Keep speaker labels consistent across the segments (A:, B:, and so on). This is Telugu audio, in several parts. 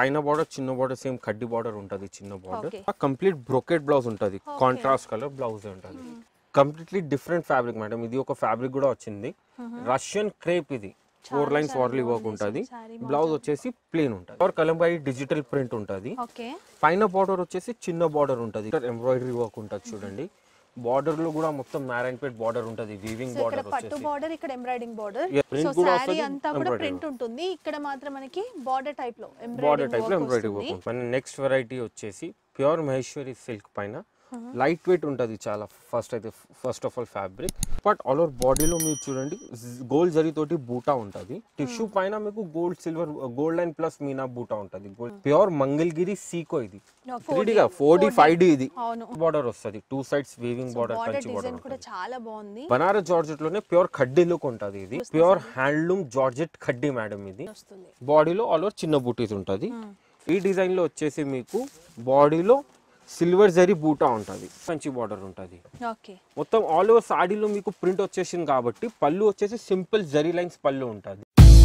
A: పైన బార్డర్ చిన్న బార్డర్ సేమ్ కడ్డీ బార్డర్ ఉంటుంది చిన్న border
B: Okay.
A: Complete brocade blouse ఉంటుంది కాంట్రాస్ట్ కలర్ బ్లౌజ్ ఉంటుంది కంప్లీట్లీ డిఫరెంట్ ఫ్యాబ్రిక్ మేడం ఇది ఒక ఫ్యాబ్రిక్ కూడా వచ్చింది రష్యన్ క్రేప్ ఇది ఫోర్ లైన్స్ వార్లీ వర్క్ ఉంటుంది
B: saree
A: బ్లౌజ్ వచ్చేసి ప్లేన్ ఉంటుంది ఆర్ కలంబాయి డిజిటల్ ప్రింట్ ఉంటుంది
B: ఓకే
A: పైన బార్డర్ వచ్చేసి చిన్న బార్డర్ ఉంటుంది ఎంబ్రాయిడరీ వర్క్ ఉంటుంది చూడండి బార్డర్ లో కూడా మొత్తం నారాయణపేట్ బార్డర్ ఉంటుంది వీవింగ్
B: సో ఇక్కడ
A: బార్డర్
B: పట్టు
A: వచ్చేసి
B: బార్డర్ ఇక్కడ embroidering border
A: Yeah, print
B: so
A: కూడా
B: శారీ
A: వస్తది,
B: అంతా కూడా
A: embroidery
B: ప్రింట్ ఉంటుంది ఇక్కడ మాత్రం మనకి బార్డర్ టైప్ లో
A: బార్డర్ టైప్ లో
B: ఎంబ్రాయిడింగ్
A: ఎంబ్రాయిడరీ వర్క్ ఉంటుంది నెక్స్ట్ వెరైటీ వచ్చేసి ప్యూర్ మహేశ్వరి సిల్క్ పైన లైట్ వెయిట్ ఉంటుంది చాలా ఫస్ట్ అయితే first of all fabric but all over బాడీలో మీరు చూడండి గోల్డ్ జరీ తోటి బూటా ఉంటుంది టిష్యూ పైన మీకు gold silver gold and plus మీనా బూటా ఉంటుంది గోల్డ్ ప్యూర్ మంగళగిరి సీకో ఇది త్రీ గా ఫోర్ డి ఫైవ్ డి ఇది
B: అవును
A: బార్డర్ వస్తుంది two sides weaving border
B: border
A: Kanchi border
B: design కూడా చాలా బాగుంది
A: బనారస్ జార్జెట్ లోనే ప్యూర్ ఖడ్డీ లుక్ ఉంటుంది ఇది ప్యూర్ హ్యాండ్లూమ్ జార్జెట్ ఖడ్డీ మేడం ఇది
B: వస్తుంది
A: బాడీలో ఆల్ ఓవర్ చిన్న బూటీస్ ఉంటుంది ఈ డిజైన్ లో వచ్చేసి మీకు బాడీలో సిల్వర్ జరీ బూటా ఉంటుంది మంచి బార్డర్ ఉంటుంది
B: ఓకే
A: మొత్తం ఆల్ ఓవర్ సాడీలో మీకు ప్రింట్ వచ్చేసింది కాబట్టి పళ్ళు వచ్చేసి సింపుల్ జరీ లైన్స్ పళ్ళు ఉంటుంది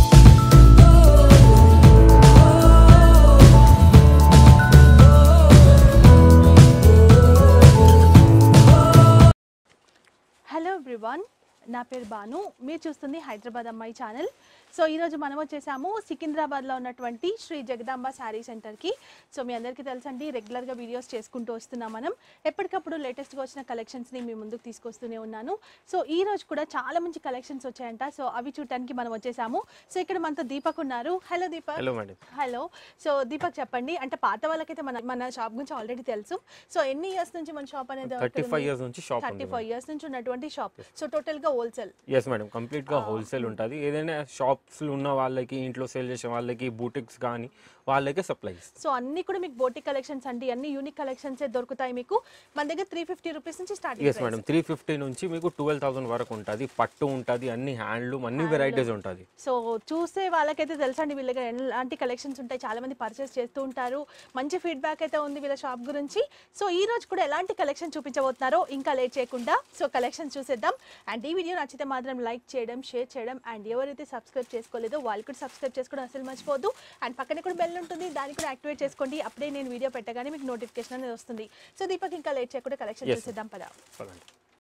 B: హలో ఎవ్రీవన్ నా పేరు బాను మీరు చూస్తుంది హైదరాబాద్ అమ్మాయి ఛానల్ సో ఈరోజు మనం వచ్చేసాము సికింద్రాబాద్లో ఉన్నటువంటి శ్రీ జగదాంబ శారీ సెంటర్కి సో మీ అందరికీ తెలుసండి రెగ్యులర్గా వీడియోస్ చేసుకుంటూ వస్తున్నాం మనం ఎప్పటికప్పుడు లేటెస్ట్గా వచ్చిన కలెక్షన్స్ని మీ ముందుకు తీసుకొస్తూనే ఉన్నాను సో ఈ రోజు కూడా చాలా మంచి కలెక్షన్స్ వచ్చాయంట సో అవి చూడటానికి మనం వచ్చేసాము సో ఇక్కడ మనతో దీపక్ ఉన్నారు hello Deepak
A: hello madam
B: hello so Deepak చెప్పండి అంటే పాత వాళ్ళకైతే మన మన షాప్ గురించి ఆల్రెడీ తెలుసు సో ఎన్ని ఇయర్స్ నుంచి మన షాప్ అనేది
A: థర్టీ ఫైవ్ ఇయర్స్ నుంచి షాప్
B: థర్టీ ఫైవ్ ఇయర్స్ నుంచి ఉన్నటువంటి షాప్ సో టోటల్ గా హోల్సేల్
A: ఎస్ మేడం కంప్లీట్ గా హోల్సేల్ ఉంటుంది ఏదైనా షాప్స్ ఉన్న వాళ్ళకి ఇంట్లో సేల్ చేసే వాళ్ళకి బూటిక్స్ కానీ వాళ్ళకే సప్లై ఇస్తాం
B: సో అన్ని కూడా మీకు బోటిక్ కలెక్షన్స్ అండి అన్ని యూనిక్ కలెక్షన్స్ దొరుకుతాయి మీకు మన దగ్గర త్రీ ఫిఫ్టీ రూపీస్ నుంచి starting
A: yes madam three fifty నుంచి మీకు ట్వెల్వ్ థౌసండ్ వరకు ఉంటుంది పట్టు ఉంటుంది అన్ని హ్యాండ్లూమ్ అన్ని వెరైటీస్ ఉంటుంది
B: సో చూసే వాళ్ళకైతే తెలుసండి వీళ్ళ దగ్గర ఎలాంటి కలెక్షన్స్ ఉంటాయి చాలా మంది పర్చేస్ చేస్తూ ఉంటారు మంచి ఫీడ్బ్యాక్ అయితే ఉంది వీళ్ళ షాప్ గురించి సో ఈ రోజు కూడా ఎలాంటి కలెక్షన్ చూపించబోతున్నారో ఇంకా లేట్ చేయకుండా సో కలెక్షన్ చూసేద్దాం అండ్ ఈ వీడియో నచ్చితే మాత్రం లైక్ చేయడం షేర్ చేయడం అండ్ ఎవరైతే సబ్స్క్రైబ్ చేసుకోలేదో వాళ్ళు కూడా సబ్స్క్రైబ్ చేసుకోవడం అసలు మర్చిపోద్దు అండ్ పక్కనే కూడా బెల్ ఉంటుంది దాన్ని కూడా యాక్టివేట్ చేసుకోండి అప్పుడే నేను వీడియో పెట్టగానే మీకు నోటిఫికేషన్ అనేది వస్తుంది సో దీపక్ ఇంకా లేట్ చేయకుండా కలెక్షన్
A: Yes,
B: చూసేద్దాం పదా
A: పదండి.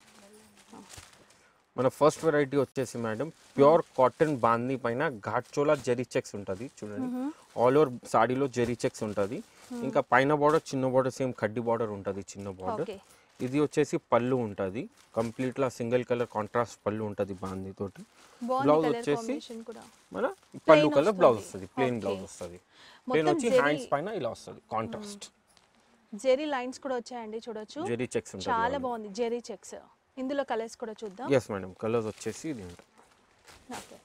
A: మన ఫస్ట్ వెరైటీ వచ్చేసి మేడం ప్యూర్ కాటన్ బాందీ పైన ఘాట్చోలా జెరీ చెక్స్ ఉంటుంది చూడండి ఆల్ ఓవర్ సాడీలో జెరీ చెక్స్ ఉంటుంది ఇంకా పైన బార్డర్ చిన్న బార్డర్ సేమ్ కడ్డీ బార్డర్ ఉంటుంది చిన్న బార్డర్
B: ఓకే
A: ఇది వచ్చేసి పళ్ళు ఉంటుంది కంప్లీట్ లా సింగిల్ కలర్ కాంట్రాస్ట్ పళ్ళు ఉంటుంది బాందీ తోటి
B: బాగుంది
A: బ్లౌజ్
B: కలర్
A: వచ్చేసి
B: కాంబినేషన్ కూడా
A: మన పళ్ళు కలర్
B: వస్తుంది.
A: బ్లౌజ్ వస్తుంది ప్లెయిన్
B: Okay.
A: బ్లౌజ్ వస్తుంది ప్లెయిన్
B: మొత్తం
A: వచ్చి
B: జెరీ-
A: హ్యాండ్స్ పైన ఇలా వస్తుంది కాంట్రాస్ట్
B: జెరీ లైన్స్ కూడా వచ్చాయండి చూడొచ్చు
A: జెరీ చెక్స్
B: చాలా
A: ఉంటుంది
B: బాగుంది జెరీ చెక్స్ ఇందులో కలర్స్ కూడా చూద్దాం
A: ఎస్ మేడం కలర్స్ వచ్చేసి ఇది ఉంటుంది
B: ఓకే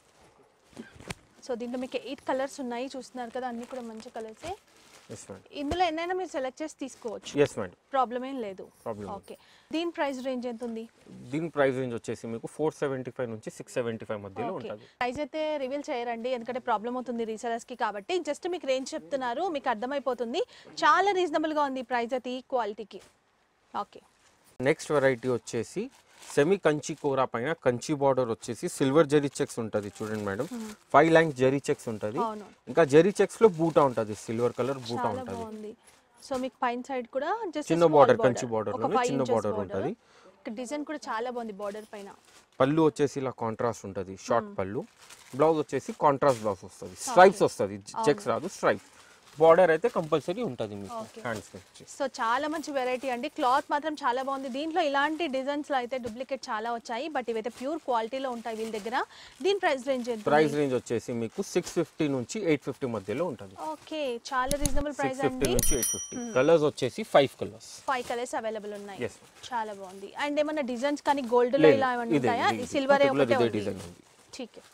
B: సో దీంట్లో మీకు ఎయిట్ కలర్స్ ఉన్నాయి చూస్తున్నారు కదా అన్ని కూడా మంచి కలర్సే
A: ఎస్ మేడం
B: ఇందులో ఎన్నైనా మీరు సెలెక్ట్ చేసి తీసుకోవచ్చు
A: ఎస్ మేడం
B: ప్రాబ్లం ఏం లేదు
A: ప్రాబ్లం
B: ఓకే దీని ప్రైస్ రేంజ్ ఎంత ఉంది
A: దీని ప్రైస్ రేంజ్ వచ్చేసి మీకు ఫోర్ సెవెంటీ ఫైవ్ నుంచి సిక్స్ సెవెంటీ ఫైవ్ మధ్యలో
B: ఓకే
A: ఉంటుంది
B: ప్రైస్ అయితే రివీల్ చేయరండి ఎందుకంటే ప్రాబ్లం అవుతుంది రీసెలర్స్ కి కాబట్టి జస్ట్ మీకు రేంజ్ చెప్తున్నారు మీకు అర్థమైపోతుంది చాలా రీజనబుల్ గా ఉంది ప్రైస్ అయితే ఈ క్వాలిటీకి ఓకే
A: నెక్స్ట్ వెరైటీ వచ్చేసి సెమీ కంచి కూర పైన కంచి బార్డర్ వచ్చేసి సిల్వర్ జెరీ చెక్స్ ఉంటుంది చూడండి madam five lines zari checks ఉంటుంది
B: అవును
A: ఇంకా జెరీ చెక్స్ లో బూటా ఉంటుంది సిల్వర్ కలర్ బూటా
B: చాలా
A: ఉంటుంది
B: బాగుంది సో మీకు పైన సైడ్ కూడా జస్ట్
A: చిన్న border, కంచి border లోనే చిన్న border ఉంటది.
B: డిజైన్ కూడా చాలా బాగుంది బార్డర్ పైన
A: పళ్ళు వచ్చేసి ఇలా కాంట్రాస్ట్ ఉంటుంది షార్ట్ పళ్ళు బ్లౌజ్ వచ్చేసి కాంట్రాస్ట్ బ్లౌజ్ వస్తుంది స్ట్రైప్స్ వస్తుంది చెక్స్ రాదు స్ట్రైప్ బార్డర్ అయితే కంపల్సరీ ఉంటుంది మీకు
B: Okay.
A: హ్యాండ్స్ వచ్చి
B: సో చాలా మంచి వెరైటీ అండి క్లాత్ మాత్రం చాలా బాగుంది దీంట్లో ఇలాంటి డిజైన్స్ లో అయితే డూప్లికేట్ చాలా వచ్చాయి బట్ ఇవైతే ప్యూర్ క్వాలిటీలో ఉంటాయి వీళ్ళ దగ్గర దీని ప్రైస్ రేంజ్ ఎంత
A: ప్రైస్ రేంజ్ వచ్చేసి మీకు సిక్స్ ఫిఫ్టీ నుంచి ఎయిట్ ఫిఫ్టీ మధ్యలో ఉంటుంది
B: ఓకే చాలా రీజనబుల్
A: సిక్స్
B: ప్రైస్
A: ఫిఫ్టీ
B: అండి
A: నుంచి ఎయిట్ ఫిఫ్టీ కలర్స్ వచ్చేసి five colours
B: five colours available ఉన్నాయి
A: Yes.
B: చాలా బాగుంది అండ్ ఏమన్నా డిజైన్స్ కానీ గోల్డ్ లో ఇలా ఏమన్నా
A: ఇదే
B: ఉంటాయా
A: ఇది-
B: సిల్వర్
A: particular
B: ఒకటే
A: ఇదే
B: ఉంది
A: డిజైన్ ఉంది
B: ठीक है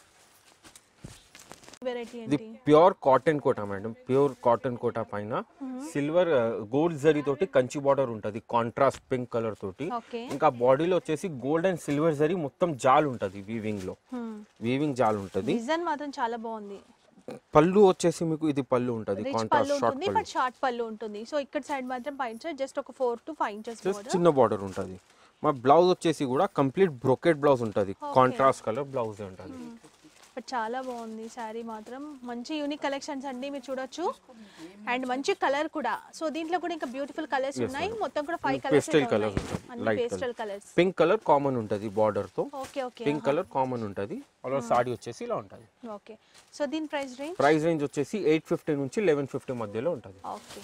B: వెరైటీ
A: ఇది
B: ఏంటి
A: pure cotton Kota madam pure cotton Kota పైన సిల్వర్ గోల్డ్ జరీ తోటి కంచి బార్డర్ ఉంటుంది కాంట్రాస్ట్ పింక్ కలర్ తోటి
B: ఓకే
A: ఇంకా బాడీలో వచ్చేసి గోల్డ్ అండ్ సిల్వర్ జరీ మొత్తం జాల్ ఉంటుంది వీవింగ్ లో వీవింగ్ జాల్ ఉంటుంది
B: డిజైన్ మాత్రం చాలా బాగుంది
A: పళ్ళు వచ్చేసి మీకు ఇది పళ్ళు ఉంటుంది
B: రిచ్ పళ్ళు
A: కాంట్రాస్ట్ షార్ట్
B: ఉంటుంది
A: పళ్ళు
B: బట్ షార్ట్ పళ్ళు ఉంటుంది సో ఇక్కడ సైడ్ మాత్రం పైన జస్ట్ ఒక four to five inches
A: Just
B: border
A: చిన్న బార్డర్ ఉంటుంది మా బ్లౌజ్ వచ్చేసి కూడా కంప్లీట్ బ్రొకెట్ బ్లౌజ్ ఉంటుంది కాంట్రాస్ట్ కలర్ బ్లౌజ్ ఉంటుంది
B: బట్ చాలా బాగుంది శారీ మాత్రం మంచి యూనిక్ కలెక్షన్స్ అండి మీరు చూడొచ్చు అండ్ మంచి కలర్ కూడా సో దీంట్లో కూడా ఇంకా బ్యూటిఫుల్ కలర్స్ ఉన్నాయి మొత్తం కూడా ఫైవ్ కలర్స్
A: పేస్టల్ కలర్ ఉంటుంది
B: అన్ని
A: light
B: pastel
A: colour
B: colours
A: pink colour common ఉంటుంది బార్డర్ తో
B: okay okay
A: pink colour common ఉంటుంది అలా సాడీ వచ్చేసి ఇలా ఉంటుంది
B: ఓకే సో దీని ప్రైస్ రేంజ్
A: ప్రైస్ రేంజ్ వచ్చేసి ఎయిట్ ఫిఫ్టీ నుంచి లెవెన్ ఫిఫ్టీ మధ్యలో ఉంటుంది
B: ఓకే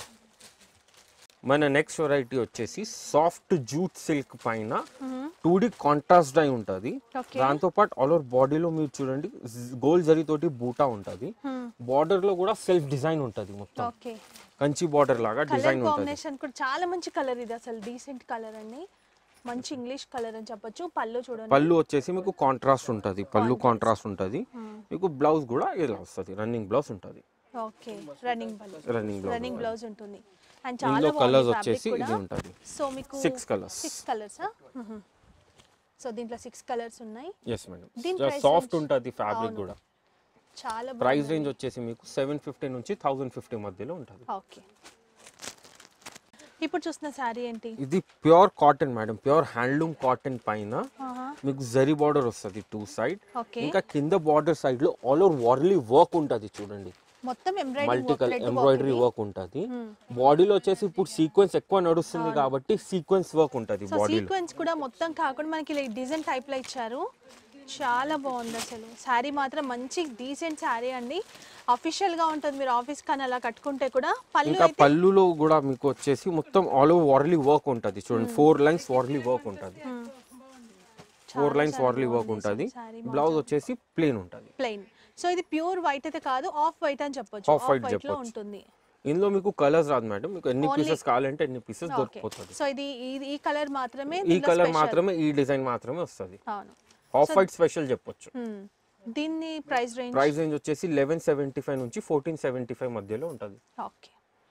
A: మన నెక్స్ట్ వెరైటీ వచ్చేసి సాఫ్ట్ జూట్ సిల్క్ పైన టూ డి కాంట్రాస్ట్ అయి ఉంటుంది
B: ఓకే
A: దాంతో పాటు ఆల్ ఓవర్ బాడీలో మీరు చూడండి గోల్డ్ జరీ తోటి బూటా ఉంటుంది బార్డర్ లో కూడా సెల్ఫ్ డిజైన్ ఉంటుంది మొత్తం
B: ఓకే
A: కంచి బార్డర్ లాగా
B: కలర్
A: డిజైన్ ఉంటుంది
B: కాంబినేషన్ కూడా చాలా మంచి కలర్ ఇది అసలు డీసెంట్ కలర్ అండి మంచి ఇంగ్లీష్ కలర్ అని చెప్పొచ్చు పళ్ళు చూడండి
A: పళ్ళు వచ్చేసి మీకు కాంట్రాస్ట్ ఉంటుంది పళ్ళు కాంట్రాస్ట్ ఉంటుంది మీకు బ్లౌజ్ కూడా ఇలా వస్తుంది రన్నింగ్ బ్లౌజ్ ఉంటుంది
B: ఓకే రన్నింగ్ పళ్ళు
A: రన్నింగ్ బ్లౌజ్
B: రన్నింగ్ బ్లౌజ్ ఉంటుంది అండ్
A: ఇందులో
B: చాలా
A: కలర్స్
B: బాగుంది
A: వచ్చేసి
B: ఫ్యాబ్రిక్
A: ఇది
B: కూడా
A: ఉంటుంది
B: సో మీకు
A: six colours
B: six colours so దీంట్లో సిక్స్ కలర్స్ ఉన్నాయి
A: ఎస్ మేడం
B: దీని price
A: సాఫ్ట్
B: range?
A: ఉంటుంది ఫ్యాబ్రిక్
B: అవును.
A: కూడా
B: చాలా
A: ప్రైస్ రేంజ్ వచ్చేసి మీకు సెవెన్ ఫిఫ్టీ నుంచి థౌసండ్ ఫిఫ్టీ మధ్యలో ఉంటుంది
B: ఓకే ఇప్పుడు చూస్తున్న శారీ ఏంటి
A: ఇది pure cotton madam pure handloom cotton పైన
B: ఆహా,
A: మీకు జరీ బార్డర్ వస్తుంది టూ సైడ్
B: ఓకే
A: ఇంకా కింద బార్డర్ సైడ్ లో ఆల్ ఓవర్ వార్లీ వర్క్ ఉంటుంది చూడండి
B: మొత్తం embroiding
A: multi colour embroidery work ఉంటుంది బాడీలో వచ్చేసి ఇప్పుడు సీక్వెన్స్ ఎక్కువ నడుస్తుంది కాబట్టి సీక్వెన్స్ వర్క్ ఉంటుంది
B: సో
A: బాడీలో
B: సీక్వెన్స్ కూడా మొత్తం కాకుండా మనకి ఇలా డిజైన్ టైప్ లో ఇచ్చారు చాలా బాగుంది అసలు శారీ మాత్రం మంచి డీసెంట్ శారీ అండి అఫీషియల్ గా ఉంటుంది మీరు ఆఫీస్ కానీ అలా కట్టుకుంటే కూడా పళ్ళు
A: ఇంకా
B: అయితే
A: పళ్ళులో కూడా మీకు వచ్చేసి మొత్తం ఆల్ ఓవర్ వార్లీ వర్క్ ఉంటుంది చూడండి ఫోర్ లైన్స్ వార్లీ వర్క్ ఉంటుంది ఫోర్ లైన్స్ వార్లీ వర్క్ ఉంటుంది
B: శారీ
A: బ్లౌజ్ వచ్చేసి ప్లేన్ ఉంటుంది
B: ప్లెయిన్ సో ఇది ప్యూర్ వైట్ అయితే కాదు ఆఫ్ వైట్ అని చెప్పొచ్చు
A: Off
B: ఆఫ్
A: white
B: వైట్ లో
A: చెప్పొచ్చు.
B: ఉంటుంది
A: ఇందులో మీకు కలర్స్ రాదు మేడం మీకు ఎన్ని పీసెస్ కావాలంటే ఎన్ని పీసెస్
B: ఓకే
A: దొరికిపోతుంది
B: సో ఇది ఈ- ఈ కలర్ మాత్రమే
A: ఈ
B: దీంట్లో
A: కలర్
B: special.
A: మాత్రమే ఈ డిజైన్ మాత్రమే వస్తుంది
B: అవును
A: ఆఫ్ వైట్ స్పెషల్ చెప్పొచ్చు
B: Hmm. దీన్ని ప్రైస్ రేంజ్
A: ప్రైస్ రేంజ్ వచ్చేసి లెవెన్ సెవెంటీ ఫైవ్ నుంచి ఫోర్టీన్ సెవెంటీ ఫైవ్ మధ్యలో ఉంటుంది
B: ఓకే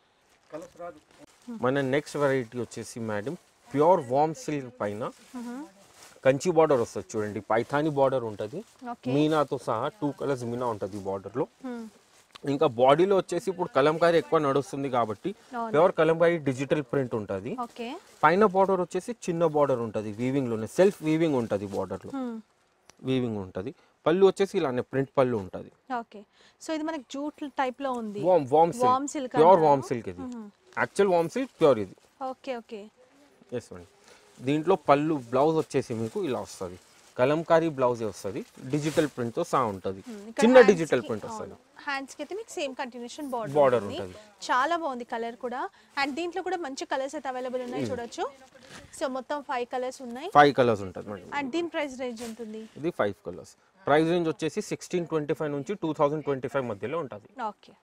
A: మన నెక్స్ట్ వెరైటీ వచ్చేసి మేడం ప్యూర్ వామ్ సిల్క్ పైన కంచి బార్డర్ వస్తుంది చూడండి పైథాని బార్డర్ ఉంటుంది
B: ఓకే
A: మీనాతో సహా టూ కలర్స్ మీనా ఉంటుంది border లో ఇంకా బాడీలో వచ్చేసి ఇప్పుడు కలంకారీ ఎక్కువ నడుస్తుంది కాబట్టి
B: అవును.
A: ప్యూర్ కలంకారీ డిజిటల్ ప్రింట్ ఉంటుంది
B: ఓకే
A: పైన బార్డర్ వచ్చేసి చిన్న బార్డర్ ఉంటుంది వీవింగ్ లోనే సెల్ఫ్ వీవింగ్ ఉంటుంది బార్డర్ లో వీవింగ్ ఉంటుంది పళ్ళు వచ్చేసి ఇలానే ప్రింట్ పళ్ళు ఉంటుంది
B: ఓకే సో ఇది మనకి జూట్ టైప్ లో ఉంది
A: warm warm
B: Warm silk
A: silk pure
B: అంటారా?
A: వామ్ సిల్క్ ఇది యాక్చువల్ వామ్ సిల్క్ ప్యూర్ ఇది
B: ఓకే ఓకే
A: ఎస్ అండి దీంట్లో పళ్ళు బ్లౌజ్ వచ్చేసి మీకు ఇలా వస్తుంది కలంకారీ బ్లౌజే వస్తుంది డిజిటల్ ప్రింట్ తో సహా ఉంటుంది చిన్న డిజిటల్ ప్రింట్ వస్తుంది
B: హ్యాండ్స్ కి అయితే మీకు సేమ్ కంటిన్యూషన్ బార్డర్
A: Border
B: ఉంటుంది
A: ఉంటుంది.
B: చాలా బాగుంది కలర్ కూడా అండ్ దీంట్లో కూడా మంచి కలర్స్ అయితే అవైలబుల్ ఉన్నాయి చూడొచ్చు సో మొత్తం ఫైవ్ కలర్స్ ఉన్నాయి
A: ఫైవ్ కలర్స్ ఉంటుంది మేడం
B: అండ్ దీని ప్రైస్ రేంజ్ ఉంటుంది
A: ఇది ఫైవ్ కలర్స్ ప్రైస్ రేంజ్ వచ్చేసి సిక్స్టీన్ ట్వంటీ ఫైవ్ నుంచి టూ థౌసండ్ ట్వంటీ ఫైవ్ మధ్యలో ఉంటుంది
B: ఓకే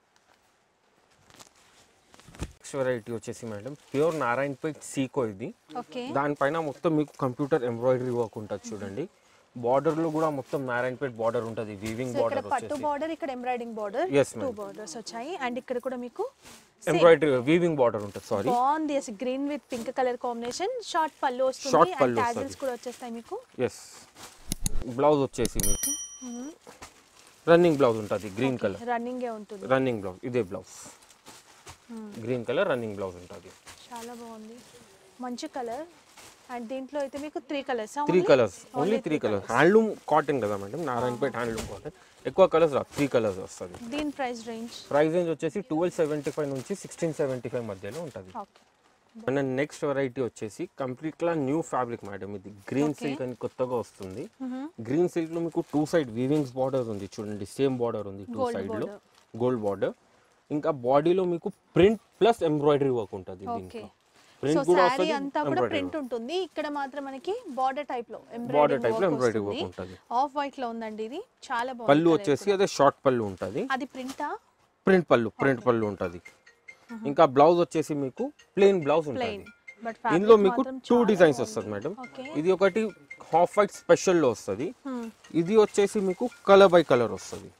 A: నెక్స్ట్ వెరైటీ వచ్చేసి మేడం ప్యూర్ నారాయణపేట్ సీకో ఇది
B: ఓకే
A: దానిపైన మొత్తం మీకు కంప్యూటర్ ఎంబ్రాయిడరీ వర్క్ ఉంటుంది చూడండి బార్డర్ లో కూడా మొత్తం నారాయణపేట్ బార్డర్ ఉంటుంది వీవింగ్
B: సో ఇక్కడ
A: బార్డర్
B: పట్టు
A: వచ్చేసి
B: బార్డర్ ఇక్కడ embroidering border
A: Yes,
B: two
A: ma'am.
B: Borders వచ్చాయి అండ్ ఇక్కడ కూడా మీకు
A: ఎంబ్రాయిడరీ వీవింగ్ బార్డర్ ఉంటుంది సారీ
B: బాగుంది అసలు green with pink colour combination short పళ్ళు వస్తుంది
A: Short
B: అండ్
A: పళ్ళు
B: టాజిల్స్
A: వస్తుంది.
B: కూడా వచ్చేస్తాయి మీకు
A: ఎస్ బ్లౌజ్ వచ్చేసి మీకు రన్నింగ్ బ్లౌజ్ ఉంటుంది గ్రీన్ కలర్
B: రన్నింగ్ ఉంటుంది
A: రన్నింగ్ బ్లౌజ్ ఇదే blouse green colour running blouse ఉంటుంది
B: చాలా బాగుంది మంచి కలర్ అండ్ దీంట్లో అయితే మీకు three colours
A: three colours only three colours handloom cotton కదా మేడం నారాయణపేట్ హ్యాండ్లూమ్ కాటన్ ఎక్కువ కలర్స్ రా త్రీ కలర్స్ వస్తుంది
B: దీని ప్రైస్ రేంజ్
A: ప్రైస్ రేంజ్ వచ్చేసి ట్వెల్వ్ సెవెంటీ ఫైవ్ నుంచి సిక్స్టీన్ సెవెంటీ ఫైవ్ మధ్యలో ఉంటుంది
B: ఓకే
A: మన నెక్స్ట్ వెరైటీ వచ్చేసి కంప్లీట్గా న్యూ ఫ్యాబ్రిక్ మేడం ఇది గ్రీన్ సిల్క్ అని కొత్తగా వస్తుంది గ్రీన్ సిల్క్ లో మీకు టూ సైడ్ వీవింగ్స్ బార్డర్ ఉంది చూడండి సేమ్ బార్డర్ ఉంది టూ
B: Gold
A: సైడ్ లో
B: border.
A: గోల్డ్ బార్డర్ ఇంకా బాడీలో మీకు ప్రింట్ ప్లస్ ఎంబ్రాయిడరీ వర్క్ ఉంటుంది
B: ఓకే
A: దీంట్లో
B: సో
A: ప్రింట్ కూడా
B: శారీ
A: వస్తుంది
B: అంతా కూడా
A: ఎంబ్రాయిడరీ
B: ప్రింట్ ఉంటుంది ఇక్కడ మాత్రం మనకి బార్డర్ టైప్ లో
A: Border type లో
B: ఎంబ్రాయిడింగ్
A: embroidery
B: వర్క్
A: work
B: వస్తుంది
A: ఉంటుంది.
B: ఆఫ్ వైట్ లో ఉందండి ఇది చాలా బాగుంది
A: పళ్ళు
B: colour
A: వచ్చేసి
B: కూడా.
A: అదే షార్ట్ పళ్ళు ఉంటుంది
B: అది ప్రింటా
A: ప్రింట్ పళ్ళు ప్రింట్ పళ్ళు ఉంటుంది ఇంకా బ్లౌజ్ వచ్చేసి మీకు ప్లెయిన్ బ్లౌజ్
B: ప్లెయిన్
A: ఉంటుంది
B: బట్
A: ఇందులో మీకు టూ డిజైన్స్ వస్తుంది మేడం
B: ఓకే
A: ఇది ఒకటి హాఫ్ వైట్ స్పెషల్లో వస్తుంది ఇది వచ్చేసి మీకు కలర్ బై కలర్ వస్తుంది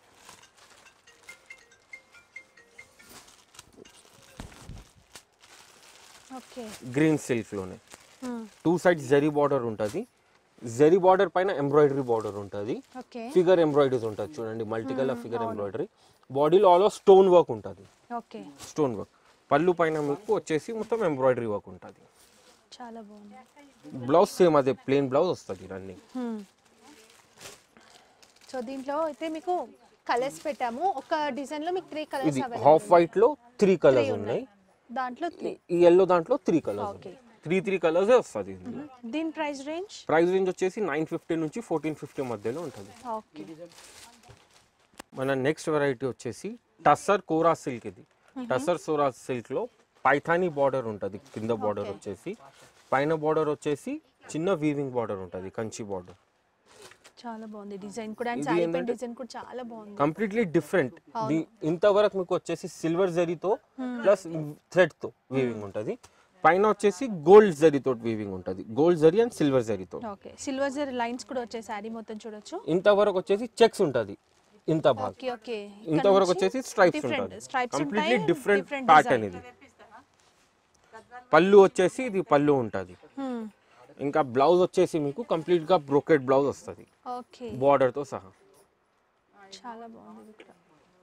B: ఓకే
A: గ్రీన్ సిల్క్లోనే టూ సైడ్స్ జరీ బార్డర్ ఉంటుంది జరీ బార్డర్ పైన ఎంబ్రాయిడరీ బార్డర్ ఉంటుంది
B: ఓకే
A: ఫిగర్ ఎంబ్రాయిడరీస్ ఉంటుంది చూడండి మల్టీ కలర్ ఫిగర్ ఎంబ్రాయిడరీ బాడీలో ఆల్ స్టోన్ వర్క్ ఉంటుంది
B: ఓకే
A: స్టోన్ వర్క్ పళ్ళు పైన మీకు వచ్చేసి మొత్తం ఎంబ్రాయిడరీ వర్క్ ఉంటుంది
B: చాలా బాగుంది
A: బ్లౌజ్ సేమ్ అదే ప్లెయిన్ బ్లౌజ్ వస్తుంది రన్నింగ్
B: Hmm. సో దీంట్లో అయితే మీకు కలర్స్ పెట్టాము ఒక డిజైన్ లో మీకు త్రీ కలర్స్
A: ఇది హాఫ్ వైట్ లో త్రీ కలర్స్ ఉన్నాయి
B: దాంట్లో త్రీ
A: ఈ ఎల్లో దాంట్లో three colours
B: Okay.
A: Three three colours వస్తుంది ఇందులో
B: దీని ప్రైస్ రేంజ్
A: ప్రైస్ రేంజ్ వచ్చేసి నైన్ ఫిఫ్టీ నుంచి ఫోర్టీన్ ఫిఫ్టీ మధ్యలో ఉంటుంది
B: ఓకే
A: మన నెక్స్ట్ వెరైటీ వచ్చేసి టసర్ కోరా సిల్క్ ఇది టసర్ సోరా సిల్క్ లో పైథానీ బార్డర్ ఉంటుంది కింద బార్డర్
B: Okay.
A: వచ్చేసి పైన బార్డర్ వచ్చేసి చిన్న వీవింగ్ బార్డర్ ఉంటుంది కంచి బార్డర్
B: చాలా బాగుంది డిజైన్ కూడా అండ్
A: ఇది
B: సారీ
A: ఏంటంటే-
B: డిజైన్ కూడా చాలా బాగుంది
A: కంప్లీట్లీ డిఫరెంట్ ఇంతవరకు మీకు వచ్చేసి సిల్వర్ జరీతో ప్లస్ థ్రెడ్ తో వీవింగ్ ఉంటుంది పైన వచ్చేసి గోల్డ్ జరీతో వీవింగ్ ఉంటుంది గోల్డ్ జరీ అండ్ సిల్వర్ జరీతో
B: ఓకే సిల్వర్ జరీ లైన్స్ కూడా వచ్చాయి శారీ మొత్తం చూడొచ్చు
A: ఇంతవరకు వచ్చేసి చెక్స్ ఉంటుంది ఇంత భాగం
B: ఓకే ఓకే
A: ఇంతవరకు వచ్చేసి స్ట్రైప్స్ ఉంటుంది
B: స్ట్రైప్స్
A: కంప్లీట్లీ
B: ఉంటాయి
A: డిఫరెంట్
B: different
A: ప్యాటర్న్
B: design.
A: ఇది పళ్ళు వచ్చేసి ఇది పళ్ళు ఉంటుంది
B: Hmm.
A: ఇంకా బ్లౌజ్ వచ్చేసి మీకు కంప్లీట్ గా బ్రోకెట్ బ్లౌజ్ వస్తుంది
B: ఓకే
A: బార్డర్ తో సహా
B: చాలా బాగుంది ఇది కూడా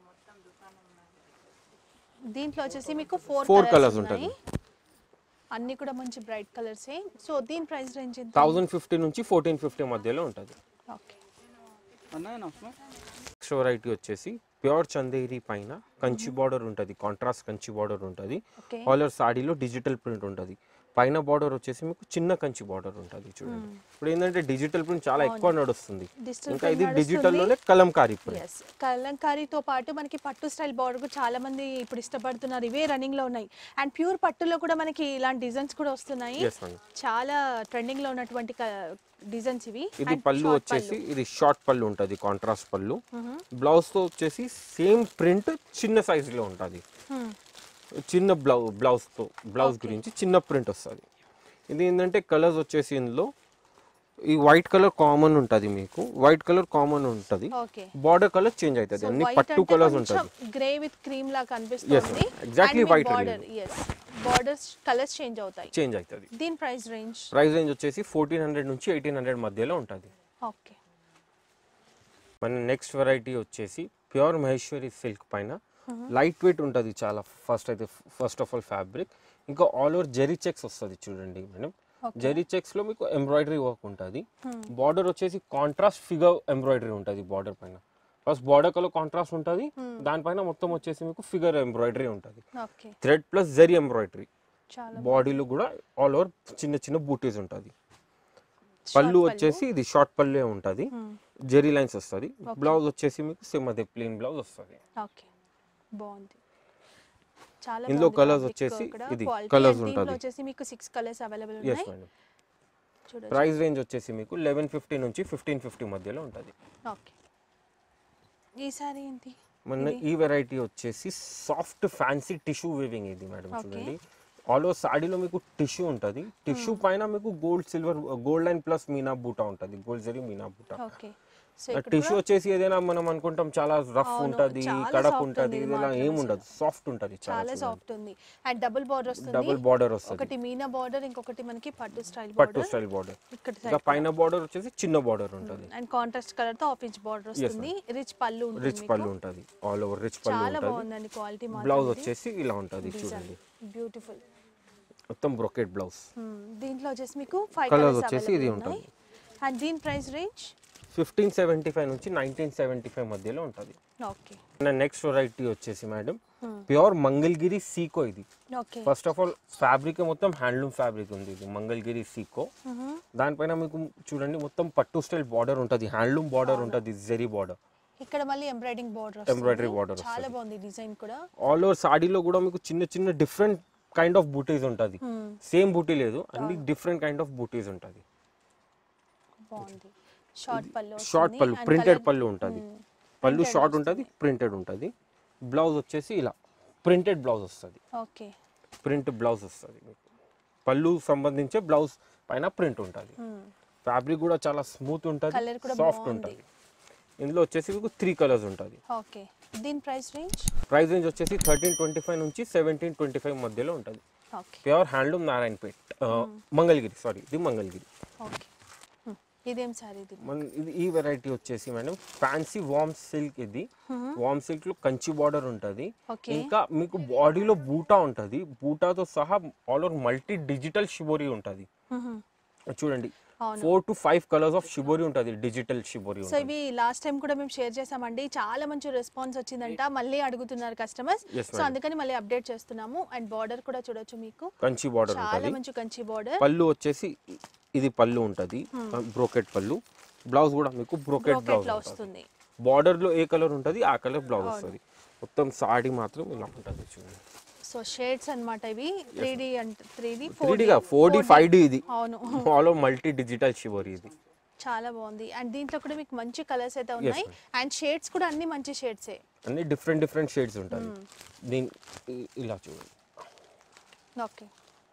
B: దీంట్లో వచ్చేసి మీకు ఫోర్
A: Four
B: కలర్స్
A: colours
B: ఉంటాయి
A: ఉంటుంది.
B: అన్ని కూడా మంచి బ్రైట్ కలర్స్ సో దీని ప్రైస్ రేంజ్ ఎంత
A: థౌజండ్ ఫిఫ్టీ నుంచి ఫోర్టీన్ ఫిఫ్టీ మధ్యలో ఉంటుంది
B: ఓకే
A: నెక్స్ట్ వెరైటీ వచ్చేసి ప్యూర్ చందేరి పైన కంచి బార్డర్ ఉంటుంది కాంట్రాస్ట్ కంచి బార్డర్ ఉంటుంది
B: ఓకే
A: ఆల్ ఓవర్ సాడీలో డిజిటల్ ప్రింట్ ఉంటుంది పైన బార్డర్ వచ్చేసి మీకు చిన్న కంచి బార్డర్ ఉంటుంది చూడండి ఇప్పుడు ఏంటంటే డిజిటల్ ప్రింట్ చాలా ఎక్కువ నడుస్తుంది
B: Digital
A: ఇంకా
B: print
A: ఇది
B: నడుస్తుంది.
A: డిజిటల్ లోనే కలంకారీ ప్రింట్
B: ఎస్ కలంకారీతో పాటు మనకి పట్టు స్టైల్ బార్డర్ కూడా చాలా మంది ఇప్పుడు ఇష్టపడుతున్నారు ఇవే రన్నింగ్ లో ఉన్నాయి అండ్ ప్యూర్ పట్టులో కూడా మనకి ఇలాంటి డిజైన్స్ కూడా వస్తున్నాయి
A: ఎస్ అండి
B: చాలా ట్రెండింగ్ లో ఉన్నటువంటి డిజైన్స్ ఇవి
A: ఇది
B: And
A: పళ్ళు
B: short
A: వచ్చేసి ఇది షార్ట్ పళ్ళు ఉంటుంది కాంట్రాస్ట్ పళ్ళు
B: మ్మ్.
A: బ్లౌజ్ తో వచ్చేసి సేమ్ ప్రింట్ చిన్న size లో ఉంటుంది
B: Hmm.
A: చిన్న బ్లౌ బ్లౌజ్తో బ్లౌజ్ గురించి చిన్న ప్రింట్ వస్తుంది ఇది ఏంటంటే కలర్స్ వచ్చేసి ఇందులో ఈ వైట్ కలర్ కామన్ ఉంటుంది మీకు వైట్ కలర్ కామన్ ఉంటుంది
B: ఓకే
A: బార్డర్ కలర్ చేంజ్ అవుతుంది
B: సో
A: అన్ని
B: వైట్
A: పట్టు
B: అంటే
A: కలర్స్
B: కొంచెం
A: ఉంటుంది
B: గ్రే విత్ క్రీమ్ లా కనిపిస్తుంది
A: exactly white
B: border yes borders colours change అవుతాయి
A: చేంజ్ అవుతుంది
B: దీని ప్రైస్ రేంజ్
A: ప్రైస్ రేంజ్ వచ్చేసి ఫోర్టీన్ హండ్రెడ్ నుంచి ఎయిటీన్ హండ్రెడ్ మధ్యలో ఉంటుంది
B: ఓకే
A: మన నెక్స్ట్ వెరైటీ వచ్చేసి ప్యూర్ మహేశ్వరి సిల్క్ పైన లైట్ వెయిట్ ఉంటుంది చాలా ఫస్ట్ అయితే ఫస్ట్ ఆఫ్ ఆల్ ఫ్యాబ్రిక్ ఇంకా ఆల్ ఓవర్ జెరీ చెక్స్ వస్తుంది చూడండి మేడం
B: Okay.
A: జెరీ చెక్స్ లో మీకు ఎంబ్రాయిడరీ వర్క్ ఉంటుంది బార్డర్ వచ్చేసి కాంట్రాస్ట్ ఫిగర్ ఎంబ్రాయిడరీ ఉంటుంది బార్డర్ పైన ఫస్ట్ బార్డర్ కలర్ కాంట్రాస్ట్ ఉంటుంది దానిపైన మొత్తం వచ్చేసి మీకు ఫిగర్ ఎంబ్రాయిడరీ ఉంటుంది
B: okay
A: thread plus zari embroidery
B: చాలా
A: బాడీలో కూడా ఆల్ ఓవర్ చిన్న చిన్న బూటీస్ ఉంటుంది పళ్ళు వచ్చేసి ఇది షార్ట్ పళ్ళే ఉంటుంది జెరీ లైన్స్ వస్తుంది బ్లౌజ్ వచ్చేసి మీకు సేమ్ అదే ప్లెయిన్ బ్లౌజ్ వస్తుంది
B: ఓకే బాగుంది చాలా
A: ఇందులో
B: బాగుంది
A: colours
B: fabric
A: వచ్చేసి
B: కూడా.
A: ఇది
B: Quality
A: colours
B: and దీంట్లో
A: ఉంటది.
B: వచ్చేసి మీకు సిక్స్ కలర్స్ అవైలబుల్
A: ఎస్
B: ఉన్నాయి
A: మేడం
B: చూడండి
A: ప్రైస్ రేంజ్ వచ్చేసి మీకు లెవెన్ ఫిఫ్టీ నుంచి ఫిఫ్టీన్ ఫిఫ్టీ మధ్యలో ఉంటుంది
B: ఓకే ఈ సారీ ఏంటి
A: మన ఈ వెరైటీ వచ్చేసి సాఫ్ట్ ఫ్యాన్సీ టిష్యూ వీవింగ్ ఇది మేడం
B: Okay.
A: చూడండి ఆల్ ఓవర్ సాడీలో మీకు టిష్యూ ఉంటుంది టిష్యూ పైన మీకు gold silver gold and plus మీనా బూటా ఉంటుంది గోల్డ్ జరీ మీనా బూటా
B: ఓకే సో
A: టిష్యూ వచ్చేసి ఏదైనా మనం అనుకుంటాం చాలా రఫ్
B: అవును,
A: ఉంటుంది
B: చాలా
A: కడక్
B: soft
A: ఉంటుంది
B: ఉంది, ఇది
A: ఇలా
B: మాత్రం
A: ఏం ఉండదు సాఫ్ట్ ఉంటుంది
B: చాలా
A: చాలా
B: సాఫ్ట్ ఉంది అండ్ డబుల్ బార్డర్ వస్తుంది
A: డబుల్ బార్డర్ వస్తుంది
B: ఒకటి మీనా బార్డర్ ఇంకొకటి మనకి పట్టు స్టైల్
A: పట్టు
B: బార్డర్
A: స్టైల్ బార్డర్
B: ఇక్కడ
A: ఇంకా పైన బార్డర్ వచ్చేసి చిన్న బార్డర్ ఉంటుంది
B: అండ్ కాంట్రాస్ట్ కలర్ తో ఆఫ్ ఇంచ్ బార్డర్ వస్తుంది రిచ్ పళ్ళు ఉంటుంది
A: రిచ్ పళ్ళు ఉంటుంది ఆల్ ఓవర్ రిచ్ పళ్ళు
B: చాలా
A: ఉంటుంది
B: బాగుందండి క్వాలిటీ
A: బ్లౌజ్ వచ్చేసి ఇలా ఉంటుంది చూడండి
B: బ్యూటిఫుల్
A: మొత్తం బ్రొకెట్ బ్లౌజ్
B: దీంట్లో వచ్చేసి మీకు ఫైవ్
A: Colours
B: కలర్స్
A: వచ్చేసి ఇది ఉంటుంది.
B: అండ్ దీని price range
A: fifteen seventy five నుంచి నైన్టీన్ సెవెంటీ ఫైవ్ మధ్యలో ఉంటుంది
B: ఓకే
A: నెక్స్ట్ వెరైటీ వచ్చేసి మేడం ప్యూర్ మంగళగిరి సీకో ఇది
B: okay
A: first of all fabric మొత్తం హ్యాండ్లూమ్ ఫ్యాబ్రిక్ ఉంది ఇది మంగళగిరి సీకో దానిపైన మీకు చూడండి మొత్తం పట్టు స్టైల్ బార్డర్ ఉంటుంది హ్యాండ్లూమ్ బార్డర్ ఉంటుంది జెరీ బార్డర్
B: ఇక్కడ మళ్ళీ ఎంబ్రాయిడింగ్ బార్డర్
A: Embroidery border
B: చాలా బాగుంది డిజైన్ కూడా
A: ఆల్ ఓవర్ సాడీలో కూడా మీకు చిన్న చిన్న డిఫరెంట్ కైండ్ ఆఫ్ బూటీస్ ఉంటుంది సేమ్ బూటీ లేదు అన్ని డిఫరెంట్ కైండ్ ఆఫ్ బూటీస్ ఉంటుంది
B: బాగుంది షార్ట్ పళ్ళు
A: షార్ట్
B: వస్తుంది
A: పళ్ళు
B: and
A: ప్రింటెడ్
B: colour-
A: పళ్ళు ఉంటుంది పళ్ళు షార్ట్ ఉంటుంది ప్రింటెడ్ ఉంటుంది బ్లౌజ్ వచ్చేసి ఇలా ప్రింటెడ్ బ్లౌజ్ వస్తుంది
B: ఓకే
A: ప్రింట్ బ్లౌజ్ వస్తుంది మీకు పళ్ళు సంబంధించే బ్లౌజ్ పైన ప్రింట్ ఉంటుంది ఫ్యాబ్రిక్ కూడా చాలా స్మూత్ ఉంటుంది
B: Colour కూడా
A: సాఫ్ట్
B: బాగుంది.
A: ఉంటుంది ఇందులో వచ్చేసి మీకు త్రీ కలర్స్ ఉంటుంది
B: ఓకే దీని ప్రైస్ రేంజ్
A: ప్రైస్ రేంజ్ వచ్చేసి థర్టీన్ ట్వంటీ ఫైవ్ నుంచి సెవెంటీన్ ట్వంటీ ఫైవ్ మధ్యలో ఉంటుంది
B: ఓకే
A: ప్యూర్ హ్యాండ్లూమ్ నారాయణపేట్ ఆ, మంగళగిరి సారీ ఇది మంగళగిరి
B: ఓకే ఇదేం సారీ ఇది
A: మన ఇది ఈ వెరైటీ వచ్చేసి మేడం ఫ్యాన్సీ వామ్ సిల్క్ ఇది వామ్ సిల్క్ లో కంచి బార్డర్ ఉంటుంది
B: Okay.
A: ఇంకా మీకు బాడీలో బూటా ఉంటుంది బూటాతో సహా all over multi digital shibori ఉంటుంది చూడండి
B: అవును.
A: Four to five colours of shibori ఉంటుంది డిజిటల్ షిబోరి
B: సో ఇవి లాస్ట్ టైం కూడా మేము షేర్ చేసామండి చాలా మంచి రెస్పాన్స్ వచ్చిందంట మళ్ళీ అడుగుతున్నారు కస్టమర్స్
A: Yes,
B: సో
A: madam.
B: అందుకని మళ్ళీ అప్డేట్ చేస్తున్నాము అండ్ బార్డర్ కూడా చూడొచ్చు మీకు
A: కంచి బార్డర్
B: చాలా
A: ఉంటుంది
B: మంచి కంచి బార్డర్
A: పళ్ళు వచ్చేసి ఇది పళ్ళు ఉంటుంది బ్రోకెట్ పళ్ళు బ్లౌజ్ కూడా మీకు బ్రోకెట్
B: బ్రోకెట్ లో
A: బ్లౌజ్
B: వస్తుంది
A: బార్డర్ లో ఏ కలర్ ఉంటుంది ఆ కలర్ బ్లౌజ్ వస్తుంది మొత్తం సాడీ మాత్రం ఇలా ఉంటుంది చూడండి
B: సో షేడ్స్ అన్నమాట ఇవి త్రీ డి అంటే త్రీ డి
A: త్రీ డిగా ఫోర్ డి ఫైవ్ డి ఇది
B: అవును
A: ఆల్ మల్టీ డిజిటల్ షిబోరి ఇది
B: చాలా బాగుంది అండ్ దీంట్లో కూడా మీకు మంచి కలర్స్ అయితే ఉన్నాయి అండ్ షేడ్స్ కూడా అన్ని మంచి షేడ్సే
A: అన్ని డిఫరెంట్ డిఫరెంట్ షేడ్స్ ఉంటుంది దీని ఇ- ఇలా చూడండి
B: ఓకే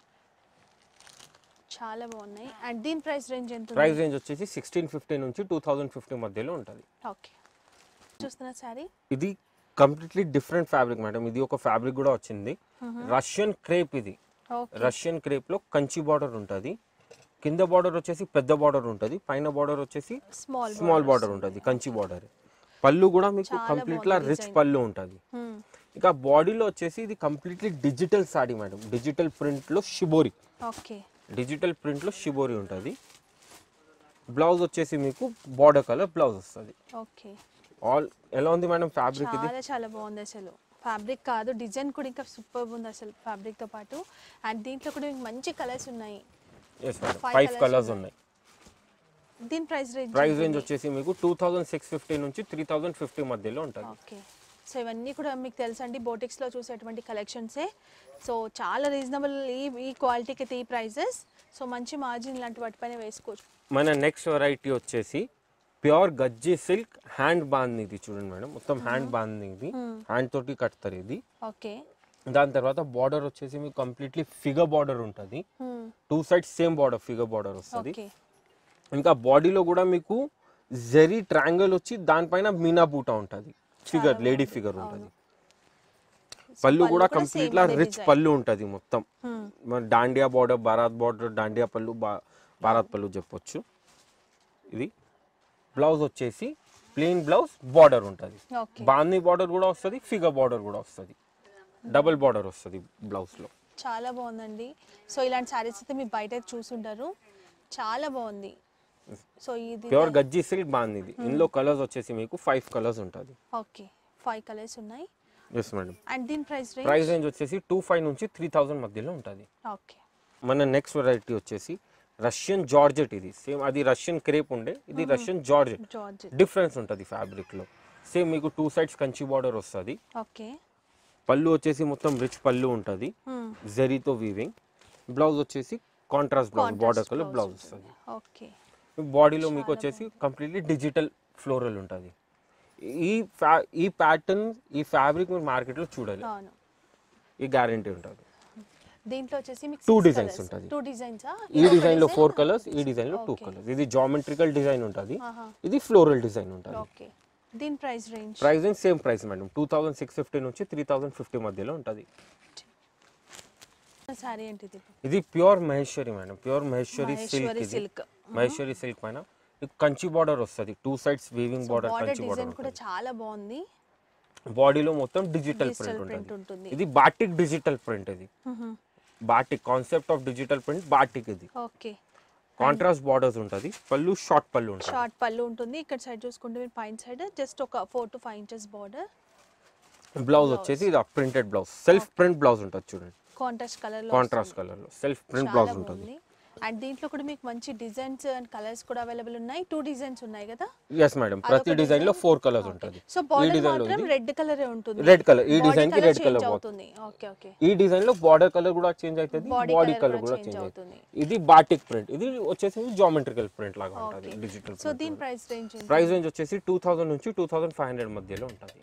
B: చాలా బాగున్నాయి అండ్ దీని ప్రైస్ రేంజ్ ఎంత ఉంది?
A: ప్రైస్ రేంజ్ వచ్చేసి సిక్స్టీన్ ఫిఫ్టీ నుంచి టూ థౌజండ్ ఫిఫ్టీ మధ్యలో ఉంటుంది
B: ఓకే చూస్తున్న శారీ
A: ఇది కంప్లీట్లీ డిఫరెంట్ ఫ్యాబ్రిక్ మేడం ఇది ఒక ఫ్యాబ్రిక్ కూడా వచ్చింది రష్యన్ క్రేప్ ఇది
B: ఓకే
A: రష్యన్ క్రేప్ లో కంచి బార్డర్ ఉంటుంది కింద బార్డర్ వచ్చేసి పెద్ద బార్డర్ ఉంటుంది పైన బార్డర్ వచ్చేసి
B: స్మాల్
A: స్మాల్ బార్డర్ ఉంటుంది కంచి బార్డర్ పళ్ళు కూడా మీకు
B: చాలా
A: కంప్లీట్ లా
B: బాగుంది
A: రిచ్
B: design.
A: పళ్ళు ఉంటుంది ఇంకా బాడీలో వచ్చేసి ఇది completely digital sari madam digital print లో షిబోరి
B: ఓకే
A: డిజిటల్ ప్రింట్ లో షిబోరి ఉంటుంది బ్లౌజ్ వచ్చేసి మీకు బార్డర్ కలర్ బ్లౌజ్ వస్తుంది
B: ఓకే
A: ఆల్ ఎలా ఉంది మేడం ఫ్యాబ్రిక్ ఇది
B: చాలా చాలా బాగుంది అసలు ఫ్యాబ్రిక్ కాదు డిజైన్ కూడా ఇంకా సూపర్ ఉంది అసలు fabric తో పాటు అండ్ దీంట్లో కూడా మీకు మంచి కలర్స్ ఉన్నాయి
A: yes madam
B: Five
A: five
B: colours
A: colours
B: ఉన్నాయి.
A: ఉన్నాయి
B: దీని ప్రైస్ రేంజ్
A: ప్రైస్ రేంజ్ వచ్చేసి మీకు టూ థౌజండ్ సిక్స్ ఫిఫ్టీ నుంచి త్రీ థౌజండ్ ఫిఫ్టీ మధ్యలో ఉంటుంది
B: ఓకే సో ఇవన్నీ కూడా మీకు తెలుసండి బోటిక్స్లో చూసేటువంటి కలెక్షన్సే సో చాలా రీజనబుల్ ఈ ఈ క్వాలిటీకి అయితే ఈ ప్రైజెస్ సో మంచి మార్జిన్ లాంటి వాటిపైన వేసుకోవచ్చు
A: మన నెక్స్ట్ వెరైటీ వచ్చేసి ప్యూర్ గజ్జి సిల్క్ హ్యాండ్ బాంద్ ఇది చూడండి మేడం మొత్తం హ్యాండ్ బాంద్ ఇది హ్యాండ్ తోటి కడతారు ఇది
B: ఓకే
A: దాని తర్వాత బార్డర్ వచ్చేసి మీకు కంప్లీట్లీ ఫిగర్ బార్డర్ ఉంటుంది two sides same border figure border వస్తుంది
B: ఓకే
A: ఇంకా బాడీలో కూడా మీకు జెరీ ట్రాంగిల్ వచ్చి దానిపైన మీనా బూటా ఉంటుంది ఫిగర్ లేడీ ఫిగర్ ఉంటుంది పళ్ళు కూడా కంప్లీట్ లా రిచ్ పళ్ళు ఉంటుంది మొత్తం మన దాండియా బార్డర్ భారత్ బార్డర్ దాండియా పళ్ళు బా- భారత్ పళ్ళు చెప్పొచ్చు ఇది బ్లౌజ్ వచ్చేసి ప్లెయిన్ బ్లౌజ్ బార్డర్ ఉంటుంది
B: ఓకే
A: బాందీ బార్డర్ కూడా వస్తుంది ఫిగర్ బార్డర్ కూడా వస్తుంది డబుల్ బార్డర్ వస్తుంది బ్లౌజ్లో
B: చాలా బాగుందండి సో ఇలాంటి శారీస్ అయితే మీరు బయట అయితే చూసుంటారు చాలా బాగుంది సో ఇది
A: ప్యూర్ గజ్జి సిల్క్ బాందీ ఇది ఇందులో కలర్స్ వచ్చేసి మీకు ఫైవ్ కలర్స్ ఉంటుంది
B: ఓకే ఫైవ్ కలర్స్ ఉన్నాయి
A: ఎస్ మేడం
B: అండ్ దీని ప్రైస్ రేంజ్
A: ప్రైస్ రేంజ్ వచ్చేసి టూ ఫైవ్ నుంచి త్రీ థౌజండ్ మధ్యలో ఉంటుంది
B: ఓకే
A: మన నెక్స్ట్ వెరైటీ వచ్చేసి రష్యన్ జార్జెట్ ఇది సేమ్ అది రష్యన్ క్రేప్ ఉండే ఇది రష్యన్ జార్జెట్
B: జార్జ్
A: డిఫరెన్స్ ఉంటుంది ఫ్యాబ్రిక్లో సేమ్ మీకు టూ సైడ్స్ కంచి బార్డర్ వస్తుంది
B: ఓకే
A: పళ్ళు వచ్చేసి మొత్తం రిచ్ పళ్ళు ఉంటుంది జరీతో వీవింగ్ బ్లౌజ్ వచ్చేసి contrast blouse border colour blouse వస్తుంది
B: ఓకే
A: బాడీలో మీకు వచ్చేసి కంప్లీట్లీ డిజిటల్ ఫ్లోరల్ ఉంటుంది ఈ ఫ్యా ఈ ప్యాటర్న్ ఈ ఫ్యాబ్రిక్ మీరు మార్కెట్లో చూడాలి
B: అవును
A: ఈ గ్యారంటీ ఉంటుంది
B: దీంట్లో వచ్చేసి మీకు
A: Two designs ఉంటది.
B: టూ డిజైన్స్
A: ఈ డిజైన్ లో ఫోర్ కలర్స్ ఈ డిజైన్ లో టూ కలర్స్ ఇది జామెట్రికల్ డిజైన్ ఉంటుంది ఇది ఫ్లోరల్ డిజైన్ ఉంటుంది
B: ఓకే దీని price range
A: price range same price madam two thousand six fifty నుంచి త్రీ థౌసండ్ ఫిఫ్టీ మధ్యలో ఉంటుంది
B: సారీ ఏంటి ఇది
A: ఇది pure Maheshwari madam pure Maheshwari silk
B: Maheshwari
A: ఇది
B: సిల్క్
A: మహేశ్వరి సిల్క్ పైన ఇది కంచి బార్డర్ వస్తుంది two sides weaving border
B: border
A: Kanchi border
B: design కూడా చాలా బాగుంది
A: బాడీలో మొత్తం డిజిటల్
B: డిజిటల్
A: ప్రింట్
B: ప్రింట్
A: ఉంటుంది
B: ఉంటుంది
A: ఇది బాటిక్ డిజిటల్ ప్రింట్ ఇది batik concept of digital print batik ఇది
B: ఓకే
A: కాంట్రాస్ట్ బార్డర్స్ ఉంటుంది పళ్ళు షార్ట్ పళ్ళు ఉంటుంది
B: షార్ట్ పళ్ళు ఉంటుంది ఇక్కడ సైడ్ చూసుకుంటే మీరు పైన సైడ్ జస్ట్ ఒక four to five inches border
A: blouse వచ్చేసి ఇది printed blouse self print blouse ఉంటుంది చూడండి
B: కాంట్రాస్ట్ కలర్ లో
A: కాంట్రాస్ట్ కలర్ లో సెల్ఫ్ ప్రింట్
B: చాలా
A: బ్లౌజ్ ఉంటుంది
B: బాగుంది అండ్ దీంట్లో కూడా మీకు మంచి డిజైన్స్ అండ్ కలర్స్ కూడా అవైలబుల్ ఉన్నాయి టూ డిజైన్స్ ఉన్నాయి కదా
A: ఎస్ మేడం ప్రతి డిజైన్ లో ఫోర్ కలర్స్ ఉంటుంది
B: సో
A: ఈ
B: బార్డర్
A: డిజైన్ లో
B: మాత్రం రెడ్ కలరే ఉంటుంది
A: రెడ్ కలర్ ఈ
B: Body
A: డిజైన్ కి
B: colour
A: రెడ్
B: change
A: కలర్
B: అవుతుంది ఓకే ఓకే
A: ఈ డిజైన్ లో బార్డర్ కలర్ కూడా చేంజ్ అవుతుంది
B: Body
A: బాడీ
B: colour
A: కలర్
B: కూడా
A: కూడా
B: change
A: చేంజ్
B: అవుతుంది.
A: అవుతుంది ఇది బాటిక్ ప్రింట్ ఇది వచ్చేసి జామెట్రికల్ ప్రింట్ లాగా ఉంటుంది
B: ఓకే
A: డిజిటల్
B: సో దీని ప్రైస్ రేంజ్
A: ప్రైస్ రేంజ్ వచ్చేసి టూ థౌసండ్ నుంచి టూ థౌసండ్ ఫైవ్ హండ్రెడ్ మధ్యలో ఉంటుంది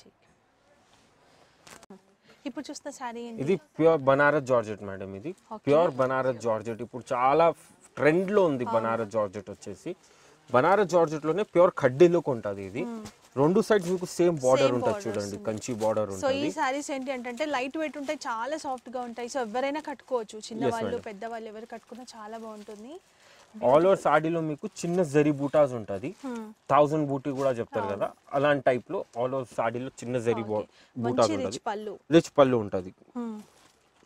B: ఇప్పుడు చూస్తున్న శారీ ఏంటి
A: ఇది ప్యూర్ బనారస్ జార్జెట్ మేడం ఇది ప్యూర్ బనారస్ జార్జెట్ ఇప్పుడు చాలా ట్రెండ్ లో ఉంది బనారస్ జార్జెట్ వచ్చేసి బనారస్ జార్జెట్ లోనే ప్యూర్ కడ్డీ లుక్ ఉంటుంది ఇది రెండు సైడ్స్ మీకు సేమ్ బార్డర్
B: Same
A: ఉంటుంది
B: border
A: చూడండి కంచి బార్డర్
B: సో
A: ఉంటుంది
B: ఈ శారీస్ ఏంటి అంటే లైట్ వెయిట్ ఉంటాయి చాలా సాఫ్ట్ గా ఉంటాయి సో ఎవరైనా కట్టుకోవచ్చు చిన్న
A: Yes,
B: వాళ్ళు
A: madam.
B: పెద్ద వాళ్ళు ఎవరు కట్టుకున్నా చాలా బాగుంటుంది
A: ఆల్ ఓవర్ సాడీలో మీకు చిన్న జరీ బూటాస్ ఉంటుంది
B: Hmm.
A: థౌసండ్ బూటీ కూడా చెప్తారు కదా అలాంటి టైప్ లో ఆల్ ఓవర్ సాడీలో చిన్న జరీ బూటాస్
B: మంచి
A: ఉంటుంది
B: రిచ్ పళ్ళు
A: రిచ్ పళ్ళు ఉంటుంది
B: Hmm.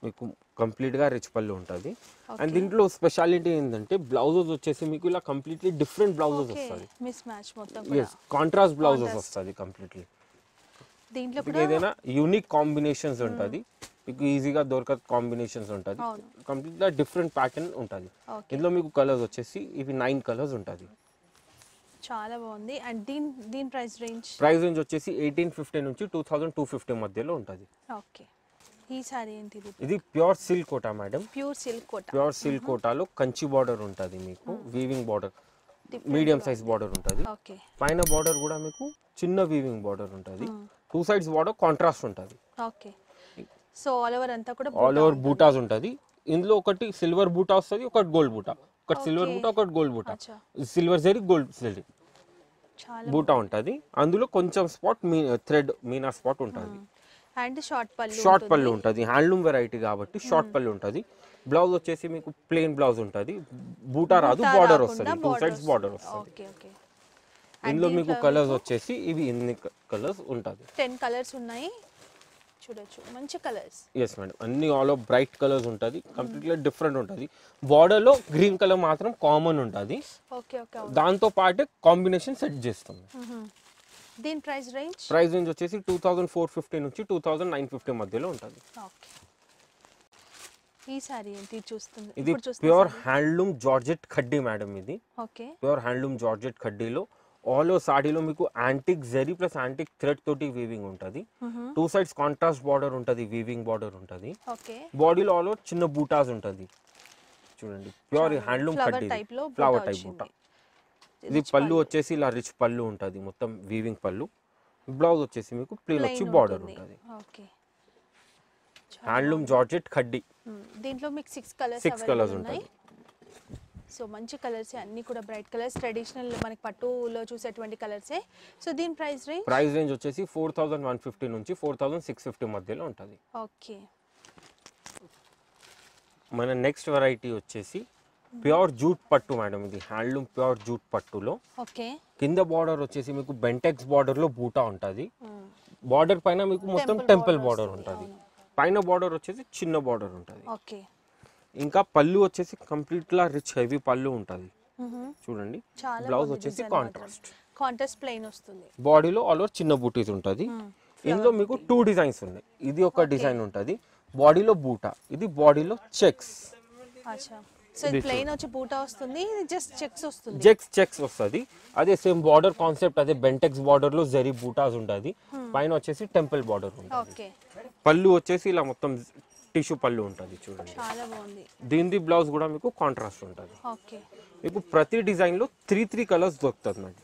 A: మీకు కంప్లీట్ గా రిచ్ పళ్ళు ఉంటుంది అండ్ దీంట్లో స్పెషాలిటీ ఏంటంటే బ్లౌజెస్ వచ్చేసి మీకు ఇలా కంప్లీట్లీ డిఫరెంట్ బ్లౌజెస్
B: ఓకే
A: వస్తుంది
B: మిస్ మ్యాచ్ మొత్తం కూడా
A: ఎస్ కాంట్రాస్ట్ బ్లౌజెస్ వస్తుంది కంప్లీట్లీ
B: దీంట్లో
A: మీకు
B: కూడా
A: ఏదైనా యూనిక్ కాంబినేషన్స్ ఉంటుంది మీకు ఈజీగా దొరకదు కాంబినేషన్స్ ఉంటుంది
B: అవును.
A: కంప్లీట్ గా డిఫరెంట్ ప్యాటర్న్ ఉంటుంది
B: ఓకే
A: ఇందులో మీకు కలర్స్ వచ్చేసి ఇవి నైన్ కలర్స్ ఉంటుంది
B: చాలా బాగుంది అండ్ దీని దీని ప్రైస్ రేంజ్
A: ప్రైస్ రేంజ్ వచ్చేసి ఎయిటీన్ ఫిఫ్టీ నుంచి టూ థౌసండ్ టూ ఫిఫ్టీ మధ్యలో ఉంటుంది
B: ఓకే ఈ సారీ ఏంటి ఇది
A: ఇది pure silk Kota madam
B: pure silk Kota
A: pure silk కోటాలో కంచి బార్డర్ ఉంటుంది మీకు weaving border medium size border ఉంటుంది
B: ఓకే
A: పైన బార్డర్ కూడా మీకు చిన్న వీవింగ్ బార్డర్ ఉంటుంది టూ సైడ్స్ బార్డర్ కాంట్రాస్ట్ ఉంటుంది
B: ఓకే సో ఆల్ ఓవర్ అంతా కూడా
A: ఆల్ ఓవర్ బూటాస్ ఉంటుంది ఇందులో ఒకటి సిల్వర్ బూటా వస్తుంది ఒకటి గోల్డ్ బూటా ఒకటి సిల్వర్ బూటా ఒకటి గోల్డ్ బూటా
B: అచ్చా
A: సిల్వర్ జరీ గోల్డ్ జరీ
B: చాలా
A: బూటా ఉంటుంది అందులో కొంచెం స్పాట్ మీ థ్రెడ్ మీనా స్పాట్ ఉంటుంది
B: అండ్ షార్ట్ పళ్ళు
A: షార్ట్ పళ్ళు ఉంటుంది హ్యాండ్లూమ్ వెరైటీ కాబట్టి షార్ట్ పళ్ళు ఉంటుంది బ్లౌజ్ వచ్చేసి మీకు ప్లెయిన్ బ్లౌజ్ ఉంటుంది బూటా రాదు
B: బూటా
A: బార్డర్
B: రాకుండా
A: వస్తుంది టూ
B: border
A: సైడ్స్ బార్డర్ వస్తుంది
B: ఓకే ఓకే
A: ఇందులో మీకు కలర్స్ వచ్చేసి ఇవి ఇన్ని కలర్స్ ఉంటుంది
B: టెన్ కలర్స్ ఉన్నాయి చూడొచ్చు మంచి కలర్స్
A: ఎస్ మేడం అన్ని ఆల్ ఆఫ్ బ్రైట్ కలర్స్ ఉంటుంది కంప్లీట్లీ డిఫరెంట్ ఉంటుంది బార్డర్లో గ్రీన్ కలర్ మాత్రం కామన్ ఉంటుంది
B: ఓకే ఓకే అవును
A: దాంతో పాటు కాంబినేషన్ సెట్ చేస్తుంది
B: మ్మ్. దీని ప్రైస్ రేంజ్
A: ప్రైస్ రేంజ్ వచ్చేసి టూ థౌజండ్ ఫోర్ ఫిఫ్టీ నుంచి టూ థౌజండ్ నైన్ ఫిఫ్టీ మధ్యలో ఉంటుంది
B: ఓకే ఈ సారీ ఏంటి చూస్తుంది
A: ఇది
B: ఇప్పుడు చూస్తున్న
A: ప్యూర్
B: saree.
A: హ్యాండ్లూమ్ జార్జెట్ ఖడ్డీ మేడం ఇది
B: ఓకే
A: ప్యూర్ హ్యాండ్లూమ్ జార్జెట్ ఖడ్డీలో ఆల్ ఓవర్ సాడీలో మీకు antique zari plus antique thread తోటి వీవింగ్ ఉంటుంది
B: మ్మ్.
A: టూ సైడ్స్ కాంట్రాస్ట్ బార్డర్ ఉంటుంది వీవింగ్ బార్డర్ ఉంటుంది
B: ఓకే
A: బాడీలో ఆల్ ఓవర్ చిన్న బూటాస్ ఉంటుంది చూడండి ప్యూర్ హ్యాండ్లూమ్
B: ఫ్లవర్
A: ఖడ్డీ
B: టైప్ లో
A: ఫ్లవర్
B: బూటా
A: టైప్
B: వచ్చింది.
A: బూటా ఇది పళ్ళు వచ్చేసి ఇలా రిచ్ పళ్ళు ఉంటుంది మొత్తం వీవింగ్ పళ్ళు బ్లౌజ్ వచ్చేసి మీకు ప్లేన్ వచ్చి
B: Plain
A: బార్డర్
B: ఉంటుంది.
A: ఉంటుంది
B: ఓకే
A: హ్యాండ్లూమ్ జార్జెట్ ఖడ్డీ
B: మ్మ్. దీంట్లో మీకు సిక్స్ కలర్స్
A: సిక్స్ కలర్స్
B: ఉన్నాయి సో మంచి కలర్స్ అన్ని కూడా బ్రైట్ కలర్స్ ట్రెడిషనల్ మనకి పట్టులో చూసేటువంటి కలర్సే సో దీని ప్రైస్ రేంజ్
A: ప్రైస్ రేంజ్ వచ్చేసి ఫోర్ థౌసండ్ వన్ ఫిఫ్టీ నుంచి ఫోర్ థౌసండ్ సిక్స్ ఫిఫ్టీ మధ్యలో ఉంటుంది
B: ఓకే
A: మన నెక్స్ట్ వెరైటీ వచ్చేసి ప్యూర్ జూట్ పట్టు మేడం ఇది హ్యాండ్లూమ్ ప్యూర్ జూట్ పట్టులో
B: ఓకే
A: కింద బార్డర్ వచ్చేసి మీకు బెంటెక్స్ బార్డర్ లో బూటా ఉంటుంది బార్డర్ పైన మీకు మొత్తం
B: Temple
A: టెంపుల్
B: border
A: బార్డర్ ఉంటుంది పైన బార్డర్ వచ్చేసి చిన్న బార్డర్ ఉంటుంది
B: ఓకే
A: ఇంకా పళ్ళు వచ్చేసి కంప్లీట్ లా రిచ్ హెవీ పళ్ళు ఉంటుంది చూడండి
B: చాలా
A: బ్లౌజ్ వచ్చేసి కాంట్రాస్ట్
B: కాంట్రాస్ట్ ప్లెయిన్ వస్తుంది
A: బాడీలో ఆల్ ఓవర్ చిన్న బూటీస్ ఉంటుంది ఇందులో మీకు టూ డిజైన్స్ ఉన్నాయి ఇది ఒక డిజైన్ ఉంటుంది బాడీలో బూటా ఇది బాడీలో చెక్స్
B: అచ్చా సో ఇది ప్లెయిన్ వచ్చి బూటా వస్తుంది ఇది జస్ట్ చెక్స్ వస్తుంది
A: చెక్స్ చెక్స్ వస్తుంది అదే సేమ్ బార్డర్ కాన్సెప్ట్ అదే బెంటెక్స్ బార్డర్ లో జరీ బూటాస్ ఉంటుంది పైన వచ్చేసి టెంపుల్ బార్డర్ ఉంటుంది
B: ఓకే
A: పళ్ళు వచ్చేసి ఇలా మొత్తం టిష్యూ పళ్ళు ఉంటుంది చూడండి
B: చాలా బాగుంది
A: దీనిది బ్లౌజ్ కూడా మీకు కాంట్రాస్ట్ ఉంటుంది
B: ఓకే
A: మీకు ప్రతి డిజైన్ లో త్రీ త్రీ కలర్స్ దొరుకుతుంది మేడం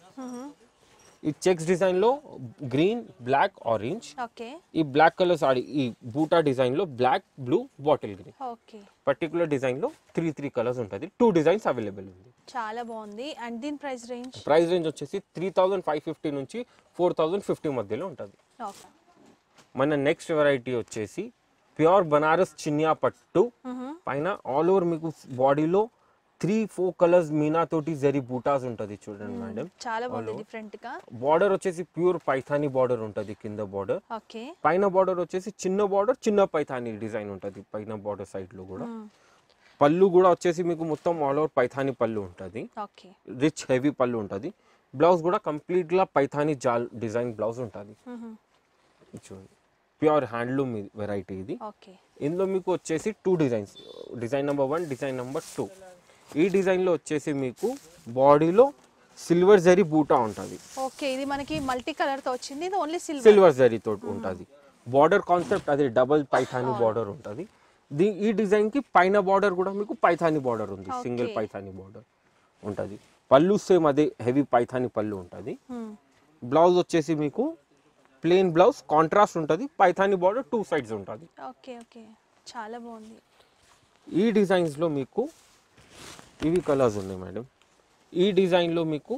A: ఈ చెక్స్ డిజైన్ లో గ్రీన్ బ్లాక్ ఆరెంజ్
B: ఓకే
A: ఈ బ్లాక్ కలర్ సారీ ఈ బూటా డిజైన్ లో black blue bottle green
B: okay
A: particular design లో త్రీ త్రీ కలర్స్ ఉంటుంది టూ డిజైన్స్ అవైలబుల్ ఉంది
B: చాలా బాగుంది అండ్ దీని ప్రైస్ రేంజ్
A: ప్రైస్ రేంజ్ వచ్చేసి త్రీ థౌజండ్ ఫైవ్ ఫిఫ్టీ నుంచి ఫోర్ థౌజండ్ ఫిఫ్టీ మధ్యలో ఉంటుంది
B: ఓకే
A: మన నెక్స్ట్ వెరైటీ వచ్చేసి ప్యూర్ బనారస్ చినియా పట్టు పైన ఆల్ ఓవర్ మీకు బాడీలో త్రీ ఫోర్ కలర్స్ మీనా తోటి జరీ బూటాస్ ఉంటుంది చూడండి మేడం
B: చాలా బాగుంది డిఫరెంట్ గా
A: బార్డర్ వచ్చేసి ప్యూర్ పైథానీ బార్డర్ ఉంటుంది కింద బార్డర్
B: ఓకే
A: పైన బార్డర్ వచ్చేసి చిన్న బార్డర్ చిన్న పైథానీ డిజైన్ ఉంటుంది పైన బార్డర్ సైడ్ లో కూడా పళ్ళు కూడా వచ్చేసి మీకు మొత్తం ఆల్ ఓవర్ పైథానీ పళ్ళు ఉంటుంది
B: ఓకే
A: రిచ్ హెవీ పళ్ళు ఉంటుంది బ్లౌజ్ కూడా కంప్లీట్ గా పైథానీ జాల్ డిజైన్ బ్లౌజ్ ఉంటుంది ఇది చూడండి ప్యూర్ హ్యాండ్లూమ్ వెరైటీ ఇది
B: ఓకే
A: ఇందులో మీకు వచ్చేసి two designs design number one design number two ఈ డిజైన్లో వచ్చేసి మీకు బాడీలో సిల్వర్ జరీ బూటా ఉంటుంది
B: ఓకే ఇది మనకి మల్టీ కలర్ తో వచ్చింది ఇది ఓన్లీ సిల్వర్
A: సిల్వర్ జరీతో ఉంటుంది బార్డర్ కాన్సెప్ట్ అది డబల్ పైథానీ బార్డర్ ఉంటుంది దీ ఈ డిజైన్ కి పైన బార్డర్ కూడా మీకు పైథానీ బార్డర్ ఉంది సింగిల్
B: Okay.
A: పైథానీ బార్డర్ ఉంటుంది పళ్ళు సేమ్ అదే హెవీ పైథానీ పళ్ళు ఉంటుంది బ్లౌజ్ వచ్చేసి మీకు ప్లెయిన్ బ్లౌజ్ కాంట్రాస్ట్ ఉంటుంది పైథానీ బార్డర్ టూ సైడ్స్ ఉంటుంది
B: ఓకే ఓకే చాలా బాగుంది
A: ఈ డిజైన్స్లో మీకు ఇవి కలర్స్ ఉన్నాయి మేడం ఈ డిజైన్లో మీకు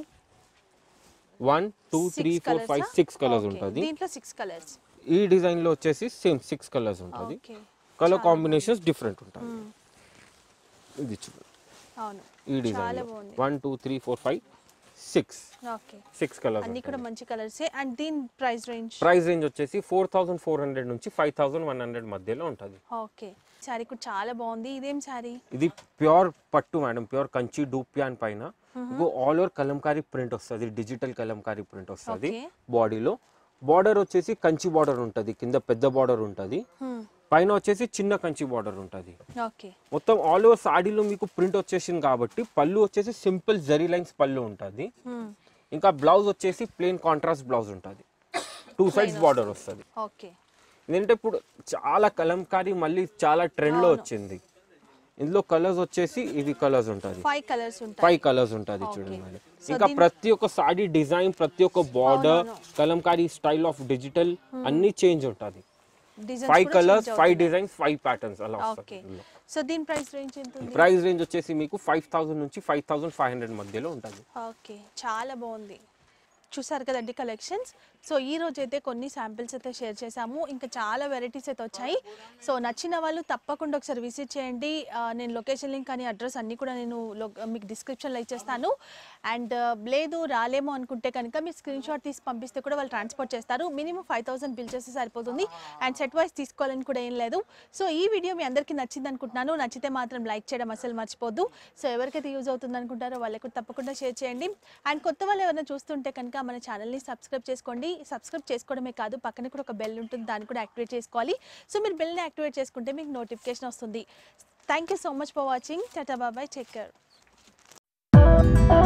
A: one two three
B: Six
A: four
B: colours
A: five
B: ఆ?
A: Six colours
B: Okay.
A: ఉంటుంది
B: దీంట్లో సిక్స్ కలర్స్
A: ఈ డిజైన్లో వచ్చేసి సేమ్ సిక్స్ కలర్స్ ఉంటుంది
B: ఓకే
A: కలర్ కాంబినేషన్స్ డిఫరెంట్ ఉంటాయి ఇది చూడండి
B: అవును
A: ఈ
B: చాలా
A: డిజైన్
B: బాగుంది
A: one two three four five six
B: okay
A: six colours
B: అన్ని కూడా మంచి కలర్సే అండ్ దీని ప్రైస్ రేంజ్
A: ప్రైస్ రేంజ్ వచ్చేసి ఫోర్ థౌసండ్ ఫోర్ హండ్రెడ్ నుంచి ఫైవ్ థౌసండ్ వన్ హండ్రెడ్ మధ్యలో ఉంటుంది
B: ఓకే శారీ కూడా చాలా బాగుంది ఇదేం శారీ
A: ఇది ప్యూర్ పట్టు మేడం ప్యూర్ కంచి డూప్యాన్ పైన ఆల్ ఓవర్ కలంకారీ ప్రింట్ వస్తుంది డిజిటల్ కలంకారీ ప్రింట్ వస్తుంది
B: Okay.
A: బాడీలో బార్డర్ వచ్చేసి కంచి బార్డర్ ఉంటుంది కింద పెద్ద బార్డర్ ఉంటుంది పైన వచ్చేసి చిన్న కంచి బార్డర్ ఉంటుంది
B: ఓకే
A: మొత్తం ఆల్ ఓవర్ సాడీలో మీకు ప్రింట్ వచ్చేసింది కాబట్టి పళ్ళు వచ్చేసి సింపుల్ జరీ లైన్స్ పళ్ళు ఉంటుంది ఇంకా బ్లౌజ్ వచ్చేసి ప్లెయిన్ కాంట్రాస్ట్ బ్లౌజ్ ఉంటుంది టూ సైడ్స్ బార్డర్ వస్తుంది
B: ఓకే
A: ఎందుకంటే ఇప్పుడు చాలా కలంకారీ మళ్ళీ చాలా ట్రెండ్ లో వచ్చింది ఇందులో కలర్స్ వచ్చేసి ఇవి కలర్స్ ఉంటుంది
B: ఫైవ్ కలర్స్ ఉంటాయి
A: ఫైవ్ కలర్స్ ఉంటుంది చూడండి మేడం ఇంకా ప్రతి ఒక్క సాడీ డిజైన్ ప్రతి ఒక్క border Kalamkari style of digital అన్ని చేంజ్ ఉంటుంది
B: design
A: five colours five designs five patterns అలా
B: ఓకే
A: వస్తుంది
B: సో దీని ప్రైస్ రేంజ్ ఎంత ఉంది
A: ప్రైస్ రేంజ్ వచ్చేసి మీకు ఫైవ్ థౌసండ్ నుంచి ఫైవ్ థౌసండ్ ఫైవ్ హండ్రెడ్ మధ్యలో ఉంటుంది
B: ఓకే చాలా బాగుంది చూసారు కదండి కలెక్షన్స్ సో ఈ రోజు అయితే కొన్ని శాంపిల్స్ అయితే షేర్ చేశాము ఇంకా చాలా వెరైటీస్ అయితే వచ్చాయి సో నచ్చిన వాళ్ళు తప్పకుండా ఒకసారి విజిట్ చేయండి ఆ, నేను లొకేషన్ లింక్ అని అడ్రస్ అన్నీ కూడా నేను లో- మీకు డిస్క్రిప్షన్లో ఇచ్చేస్తాను అండ్ లేదు రాలేమో అనుకుంటే కనుక మీరు స్క్రీన్ షాట్ తీసి పంపిస్తే కూడా వాళ్ళు ట్రాన్స్పోర్ట్ చేస్తారు మినిమం ఫైవ్ థౌసండ్ బిల్ చేస్తే సరిపోతుంది అండ్ సెట్ వైస్ తీసుకోవాలని కూడా ఏం లేదు సో ఈ వీడియో మీ అందరికీ నచ్చింది అనుకుంటున్నాను నచ్చితే మాత్రం లైక్ చేయడం అసలు మర్చిపోద్దు సో ఎవరికైతే యూజ్ అవుతుంది అనుకుంటారో వాళ్ళకు తప్పకుండా షేర్ చేయండి అండ్ కొత్త వాళ్ళు ఎవరైనా చూస్తుంటే కనుక మన ఛానల్ని సబ్స్క్రైబ్ చేసుకోండి సబ్స్క్రైబ్ చేసుకోవడమే కాదు పక్కన కూడా ఒక బెల్ ఉంటుంది దాన్ని కూడా యాక్టివేట్ చేసుకోవాలి సో మీరు బెల్ని యాక్టివేట్ చేసుకుంటే మీకు నోటిఫికేషన్ వస్తుంది thank you so much for watching టాటా బాబాయ్ టేక్ కేర్